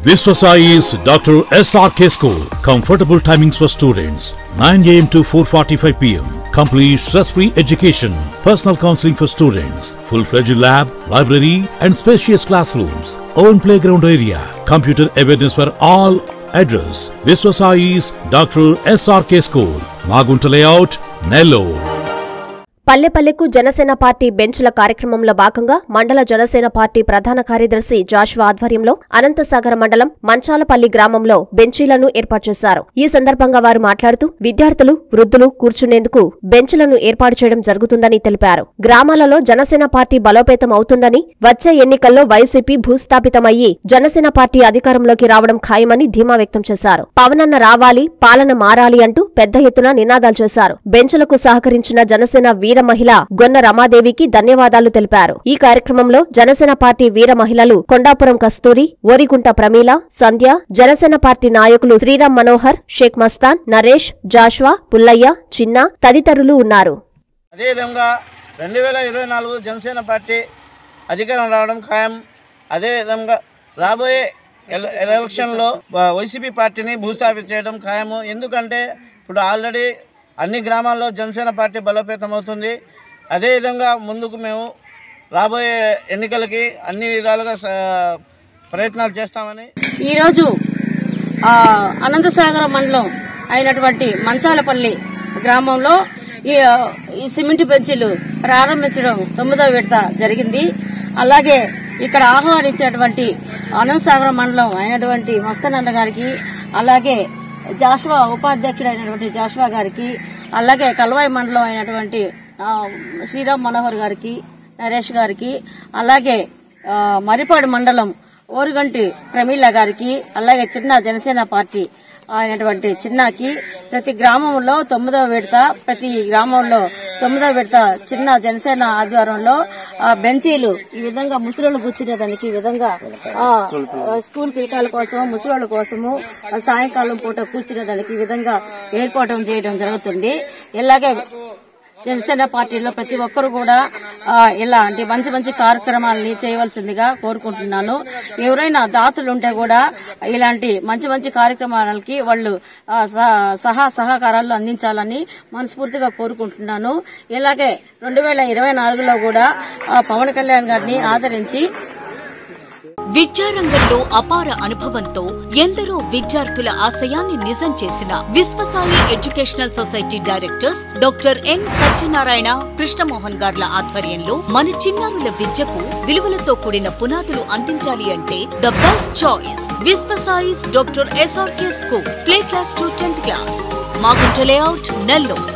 Viswasai is Dr. SRK School. Comfortable timings for students 9 am to 4:45 pm. Complete stress-free education. Personal counseling for students. Full-fledged lab, library, and spacious classrooms. Own playground area. Computer awareness for all. Address: Viswasai is Dr. SRK School. Magunta Layout, Nellore. పల్లెపల్లెకు Janasena party బెంచ్ల కార్యక్రమంలో భాగంగా మండల Janasena party ప్రధాన కార్యదర్శి జాషువా ఆధ్వర్యంలో అనంతసాగర మండలం మంచాలపల్లి గ్రామంలో బెంచీలను ఏర్పాటు చేశారు ఈ సందర్భంగా వారు మాట్లాడుతూ విద్యార్థులు వృద్ధులు కూర్చునేందుకు బెంచ్లను ఏర్పాటు చేయడం జరుగుతుందని తెలిపారు గ్రామాలలో జనసేన పార్టీ బలోపేతం అవుతుందని వచ్చే ఎన్నికల్లో వైసీపీ భూస్థాపితమయ్యి జనసేన పార్టీ అధికారంలోకి రావడం ఖాయమని ధీమా వ్యక్తం చేశారు పవనన్న రావాలి పాలన మారాలి అంటూ పెద్ద ఎత్తున నినాదాలు చేశారు బెంచులకు సహకరించిన జనసేన వీర మహిళ గొన్న రమాదేవికి ధన్యవాదాలు తెలిపారు ఈ కార్యక్రమంలో జనసేన పార్టీ వీర మహిళలు కొండాపురం కస్తూరి ఓరిగుంట ప్రమీల సంధ్య జనసేన పార్టీ నాయకులు శ్రీరామ్ మనోహర్ షేక్ మస్తాన్ నరేష్ జాష్వా పుల్లయ్య చిన్న తదితరులు ఉన్నారు అదేవిధంగా రెండు వేల ఇరవై నాలుగు జనసేన పార్టీ అధికారం రావడం ఖాయం అదేవిధంగా రాబోయే ఎల- ఎలక్షన్లో వ- వైసీపీ పార్టీని భూస్థాపిత చేయడం ఖాయము ఎందుకంటే ఇప్పుడు ఆల్రెడీ అన్ని గ్రామాల్లో జనసేన పార్టీ బలోపేతం అవుతుంది అదేవిధంగా ముందుకు మేము రాబోయే ఎన్నికలకి అన్ని విధాలుగా స- ప్రయత్నాలు చేస్తామని ఈరోజు ఆ, అనంతసాగర మండలం అయినటువంటి మంచాలపల్లి గ్రామంలో ఈ ఆ, ఈ సిమెంట్ బెంచీలు ప్రారంభించడం తొమ్మిదవ విడత జరిగింది అలాగే ఇక్కడ ఆహ్వానించినటువంటి అనంతసాగర మండలం అయినటువంటి మస్తనన్న గారికి అలాగే జాషువా ఉపాధ్యక్షుడు అయినటువంటి జాషువా గారికి అలాగే కల్వాయి మండలం అయినటువంటి ఆ, శ్రీరామ్ మనోహర్ గారికి నరేష్ గారికి అలాగే ఆ, మరిపాడు మండలం ఓరుగంటి ప్రమీల గారికి అలాగే చిన్న జనసేన పార్టీ అయినటువంటి చిన్నకి ప్రతి గ్రామంలో తొమ్మిదవ విడత ప్రతి గ్రామంలో తొమ్మిదవ విడత చిన్న జనసేన ఆధ్వర్యంలో ఆ, బెంచీలు ఈ విధంగా ముసలోళ్ళు కూర్చునేదానికి ఈ విధంగా ఆ, స్కూల్ పీఠాల కోసం ముసలోళ్ళ కోసము ఆ, సాయంకాలం పూట కూర్చునేదానికి ఈ విధంగా ఏర్పాటు చేయడం జరుగుతుంది ఇలాగే జనసేన పార్టీలో ప్రతి ఒక్కరు కూడా ఆ, ఇలాంటి మంచి మంచి కార్యక్రమాలని చేయవలసిందిగా కోరుకుంటున్నాను ఎవరైనా దాతలు ఉంటే కూడా ఇలాంటి మంచి మంచి కార్యక్రమాలకి వాళ్ళు ఆ, సహ- సహా సహకారాలు అందించాలని మనస్ఫూర్తిగా కోరుకుంటున్నాను ఇలాగే రెండు వేల ఇరవై నాలుగులో కూడా ఆ, పవన్ కళ్యాణ్ గారిని ఆదరించి విద్యారంగంలో అపార అనుభవంతో ఎందరో విద్యార్థుల ఆశయాన్ని నిజం చేసిన Vishwasai educational society directors doctor N Satyanarayana Krishnamohan గార్ల ఆధ్వర్యంలో మన చిన్నారుల విద్యకు విలువలతో కూడిన పునాదులు అందించాలి అంటే the best choice Vishwasai's doctor SRK school play class to tenth class Magunta layout Nellore